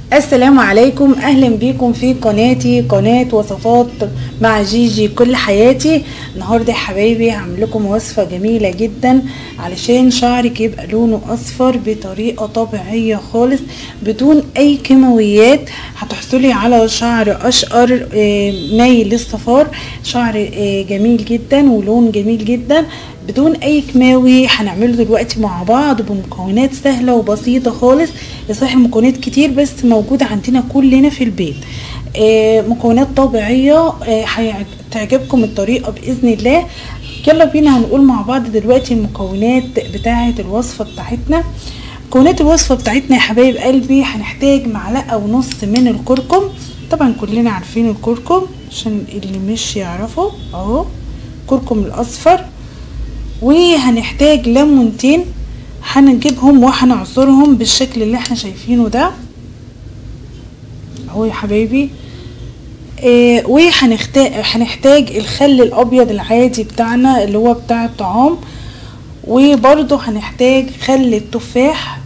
السلام عليكم اهلا بيكم في قناتي قناة وصفات مع جيجي كل حياتي النهاردة يا حبايبي هعمل لكم وصفة جميلة جدا علشان شعرك يبقى لونه اصفر بطريقة طبيعية خالص بدون اي كيماويات هتحصلي على شعر اشقر آه، مايل للصفار شعر آه، جميل جدا ولون جميل جدا بدون اي كيماوي هنعمله دلوقتي مع بعض بمكونات سهله وبسيطه خالص صحيح المكونات كتير بس موجوده عندنا كلنا في البيت آه، مكونات طبيعيه آه، هتعجبكم الطريقه باذن الله يلا بينا هنقول مع بعض دلوقتي المكونات بتاعه الوصفه بتاعتنا مكونات الوصفه بتاعتنا يا حبايب قلبي هنحتاج معلقه ونص من الكركم طبعا كلنا عارفين الكركم عشان اللي مش يعرفه اهو كركم الاصفر وهنحتاج ليمونتين هنجيبهم وهنعصرهم بالشكل اللي احنا شايفينه ده اهو يا حبايبي آه وهنحتاج هنحتاج الخل الابيض العادي بتاعنا اللي هو بتاع الطعام وبرضه هنحتاج خل التفاح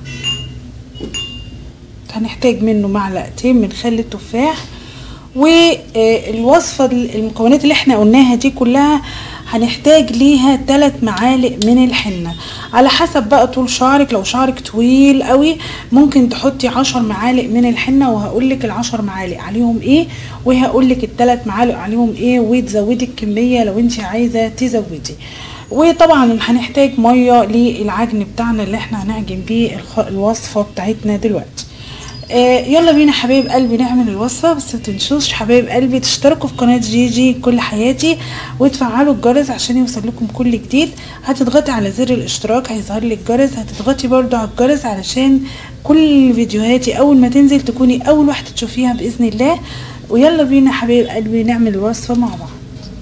هنحتاج منه معلقتين من خل التفاح والوصفة المكونات اللي احنا قلناها دي كلها هنحتاج ليها 3 معالق من الحنة على حسب بقى طول شعرك لو شعرك طويل قوي ممكن تحطي 10 معالق من الحنة وهقولك العشر معالق عليهم ايه وهقولك الثلاث معالق عليهم ايه وتزودي الكمية لو انت عايزة تزودي وطبعا هنحتاج مية للعجن بتاعنا اللي احنا هنعجن بيه الوصفة بتاعتنا دلوقتي آه يلا بينا حبايب قلبي نعمل الوصفه بس ما تنسوش حبايب قلبي تشتركوا في قناه جيجي كل حياتي وتفعلوا الجرس عشان يوصل لكم كل جديد هتضغطي على زر الاشتراك هيظهر لك الجرس هتضغطي برضو على الجرس علشان كل فيديوهاتي اول ما تنزل تكوني اول واحده تشوفيها باذن الله ويلا بينا حبايب قلبي نعمل الوصفه مع بعض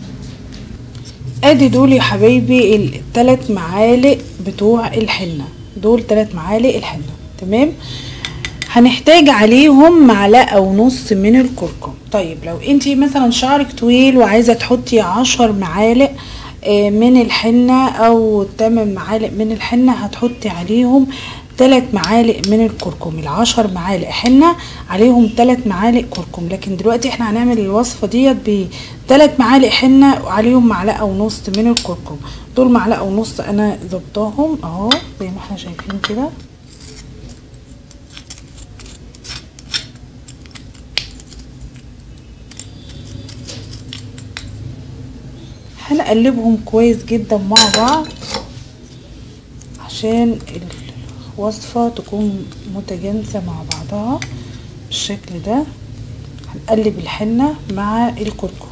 ادي دول يا حبايبي الثلاث معالق بتوع الحنه دول ثلاث معالق الحنه تمام هنحتاج عليهم معلقة ونص من الكركم طيب لو انتي مثلا شعرك طويل وعايزة تحطي عشر معالق من الحنة او تمن معالق من الحنة هتحطي عليهم تلات معالق من الكركم العشر معالق حنة عليهم تلات معالق كركم لكن دلوقتي احنا هنعمل الوصفة ديت بتلات معالق حنة وعليهم معلقة ونص من الكركم دول معلقة ونص انا ظبطاهم اهو زي ما احنا شايفين كده هنقلبهم كويس جدا مع بعض عشان الوصفة تكون متجانسة مع بعضها بالشكل ده هنقلب الحنة مع الكركم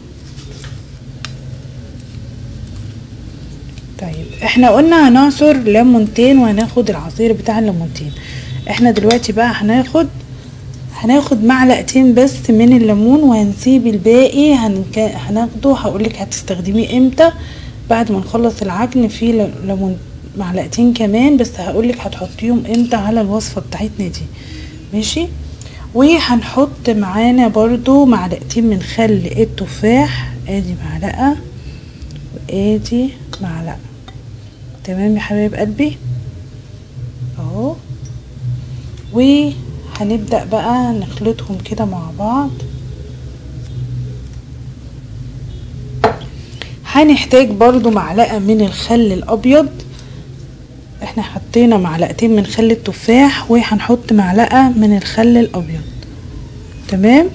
طيب احنا قلنا هنعصر ليمونتين وهناخد العصير بتاع الليمونتين احنا دلوقتي بقى هناخد هناخد معلقتين بس من الليمون وهنسيب الباقي هنك... هناخده هقولك هتستخدميه امتى بعد ما نخلص العجن في ليمون معلقتين كمان بس هقولك هتحطيهم امتى على الوصفة بتاعتنا دي ماشي وهنحط معانا برضو معلقتين من خل التفاح ادي معلقة وادي معلقة تمام يا حبايب قلبي اهو و هنبدأ بقى نخلطهم كده مع بعض هنحتاج برضو معلقة من الخل الأبيض احنا حطينا معلقتين من خل التفاح وهنحط معلقة من الخل الأبيض تمام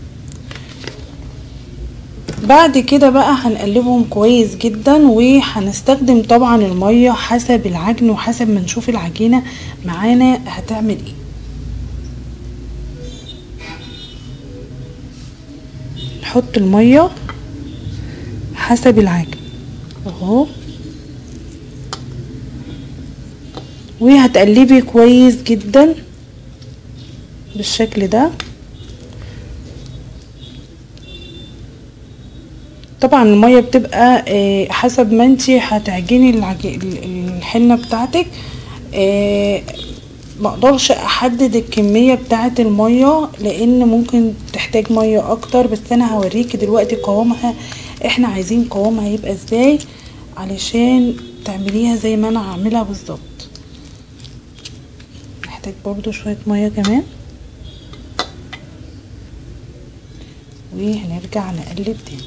بعد كده بقى هنقلبهم كويس جدا وهنستخدم طبعا المية حسب العجن وحسب ما نشوف العجينة معانا هتعمل ايه نحط المية حسب العجن اهو وهتقلبي كويس جدا بالشكل ده طبعا المية بتبقى حسب ما انتي هتعجني الحنة بتاعتك مقدرش احدد الكمية بتاعة المية لان ممكن تحتاج مية اكتر بس انا هوريكي دلوقتي قوامها احنا عايزين قوامها يبقى ازاي علشان تعمليها زي ما انا هعملها بالظبط نحتاج برضو شوية مية كمان وهنرجع نقلب تاني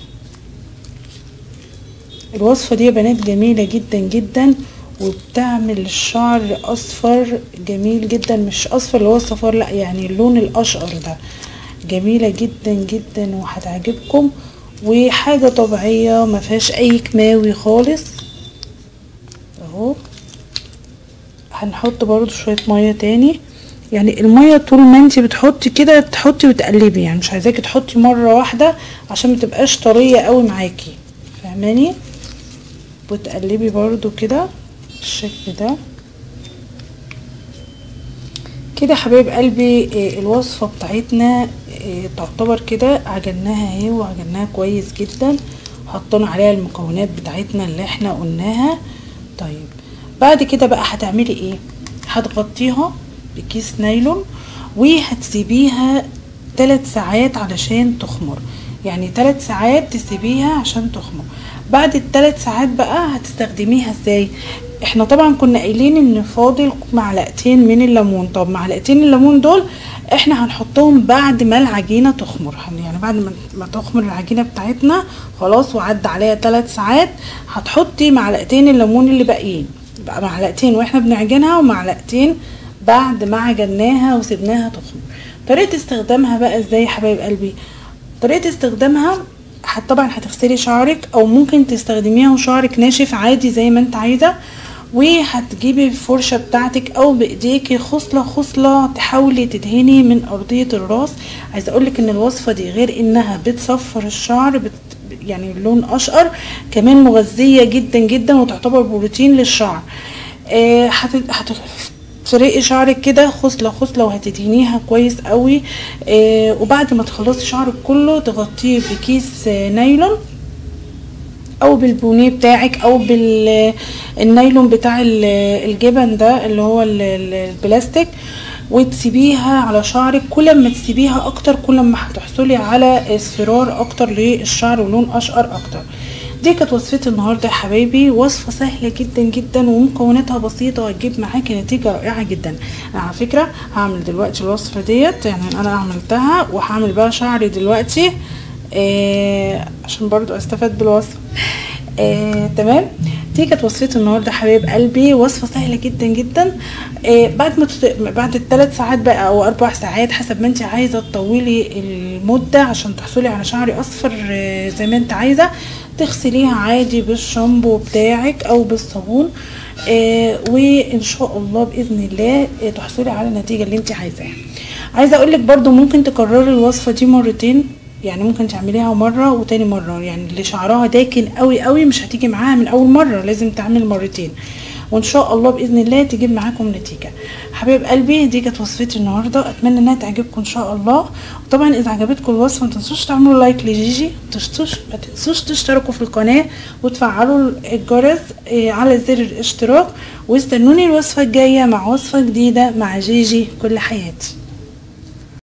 الوصفة دي يا بنات جميلة جدا جدا وبتعمل الشعر اصفر جميل جدا مش اصفر اللي هو الصفار لا يعني اللون الاشقر ده جميلة جدا جدا وهتعجبكم وحاجة طبيعية ما فيهاش اي كيماوي خالص اهو هنحط برضو شوية مية تاني يعني المية طول ما انتي بتحطي كده تحطي وتقلبي يعني مش عايزاكي تحطي مرة واحدة عشان متبقاش طرية قوي معاكي فاهماني وتقلبي برضو كده بالشكل ده كده حبايب قلبي آه، الوصفة بتاعتنا آه، تعتبر كده عجناها اهي وعجناها كويس جدا حطينا عليها المكونات بتاعتنا اللي احنا قلناها طيب بعد كده بقى هتعملي ايه هتغطيها بكيس نايلون وهتسيبيها ثلاث ساعات علشان تخمر يعني ثلاث ساعات تسيبيها عشان تخمر بعد الثلاث ساعات بقى هتستخدميها ازاي احنا طبعا كنا قايلين ان فاضل معلقتين من الليمون طب معلقتين الليمون دول احنا هنحطهم بعد ما العجينه تخمر هن- يعني بعد ما ما تخمر العجينه بتاعتنا خلاص وعدى عليها ثلاث ساعات هتحطي معلقتين الليمون اللي باقيين بقى معلقتين واحنا بنعجنها ومعلقتين بعد ما عجناها وسبناها تخمر طريقه استخدامها بقى ازاي يا حبايب قلبي طريقه استخدامها هت- طبعا هتغسلي شعرك او ممكن تستخدميها وشعرك ناشف عادي زي ما انت عايزه وهتجيبي الفرشة بتاعتك او بايديكي خصلة خصلة تحاولي تدهني من ارضية الراس عايزة اقولك ان الوصفة دي غير انها بتصفر الشعر بت يعني اللون اشقر كمان مغذية جدا جدا وتعتبر بروتين للشعر آه، هت- هت- تفرقي شعرك كده خصلة خصلة وهتدهنيها كويس قوي آه، وبعد ما تخلصي شعرك كله تغطيه بكيس آه، نايلون او بالبونيه بتاعك او بالنايلون بتاع ال- الجبن ده اللي هو ال- ال- البلاستيك وتسيبيها على شعرك كل ما تسيبيها اكتر كل ما هتحصلي على اصفرار اكتر للشعر ولون اشقر اكتر دي كانت وصفتي النهارده يا حبايبي وصفه سهله جدا جدا ومكوناتها بسيطه وهتجيب معاكي نتيجه رائعه جدا انا على فكره هعمل دلوقتي الوصفه ديت يعني انا عملتها وهعمل بقى شعري دلوقتي آه عشان برضو استفاد بالوصفه آه، تمام دي كانت وصفتي النهارده حبايب قلبي وصفه سهله جدا جدا آه بعد ما تت... بعد الثلاث ساعات بقى او اربع ساعات حسب ما انت عايزه تطولي المده عشان تحصلي على شعر اصفر آه زي ما انت عايزه تغسليها عادي بالشامبو بتاعك او بالصابون آه وان شاء الله باذن الله آه تحصلي على النتيجه اللي انت عايزاها عايزه اقول لك برده ممكن تكرري الوصفه دي مرتين يعني ممكن تعمليها مرة وتاني مرة يعني اللي شعرها داكن قوي قوي مش هتيجي معاها من اول مرة لازم تعمل مرتين وان شاء الله باذن الله تجيب معاكم نتيجه حبايب قلبي دي كانت وصفتي النهارده اتمنى انها تعجبكم ان شاء الله وطبعا اذا عجبتكم الوصفه ما تنسوش تعملوا لايك لجيجي ما تنسوش ما تنسوش تشتركوا في القناه وتفعلوا الجرس إيه، على زر الاشتراك واستنوني الوصفه الجايه مع وصفه جديده مع جيجي كل حياتي